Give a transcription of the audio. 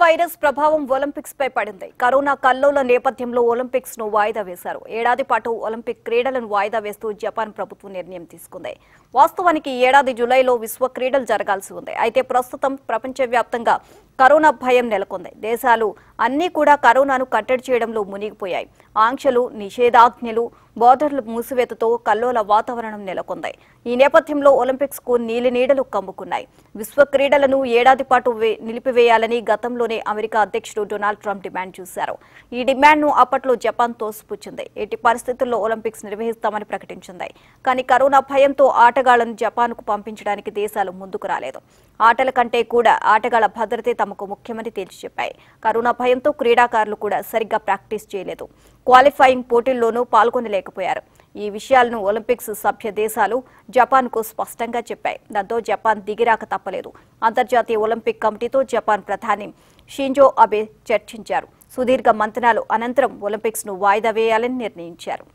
virus ప్రభావం Olympics పై పడింది corona కల్లోల నేపథ్యంలో ఒలింపిక్స్ ను వాయిదా వేశారు ఏడాది పాటు ఒలింపిక్ క్రీడలను వాయిదా వేస్తూ జపాన్ ప్రభుత్వం నిర్ణయం తీసుకుంది వాస్తవానికి ఈ ఏడాది జూలైలో విశ్వ క్రీడలు జరగాల్సి ఉంది అయితే ప్రస్తుతం ప్రపంచవ్యాప్తంగా కరోనా భయం నెలకొంది దేశాలు అన్నీ కూడా కరోనాను కట్టడి చేయడంలో మునిగిపోయాయి ఆంక్షలు నిషేధాజ్ఞలు బోర్డర్ల మూసివేతతో కల్లోల వాతావరణం నెలకొంది ఈ నేపథ్యంలో ఒలింపిక్స్ కు నీలి నీడలు కమ్ముకున్నాయి విశ్వ క్రీడలను ఏడాది పాటు వే- నిలిపివేయాలని గతంలోనే అమెరికా అధ్యక్షుడు డొనాల్డ్ ట్రంప్ డిమాండ్ చేశారు ఈ డిమాండ్ను అప్పట్లో జపాన్ తోసిపుచ్చింది ఎట్టి పరిస్థితుల్లో ఒలింపిక్స్ నిర్వహిస్తామని ప్రకటించింది కానీ కరోనా భయంతో ఆటగాళ్లను జపాన్కు పంపించడానికి దేశాలు ముందుకు రాలేదు ఆటల కంటే కూడా ఆటగాళ్ల భద్రతే తమకు ముఖ్యమని తేల్చి చెప్పాయి కరోనా భయంతో క్రీడాకారులు కూడా సరిగ్గా ప్రాక్టీస్ చేయలేదు క్వాలిఫైయింగ్ పోటీల్లోనూ పాల్గొనలేకపోయారు ఈ విషయాలను ఒలింపిక్స్ సభ్య దేశాలు జపాన్కు స్పష్టంగా చెప్పాయి దాంతో జపాన్ దిగిరాక తప్పలేదు అంతర్జాతీయ ఒలింపిక్ కమిటీతో జపాన్ ప్రధాని షింజో అబే చర్చించారు సుదీర్ఘ మంతనాలు అనంతరం ఒలింపిక్స్ ను వాయిదా వేయాలని నిర్ణయించారు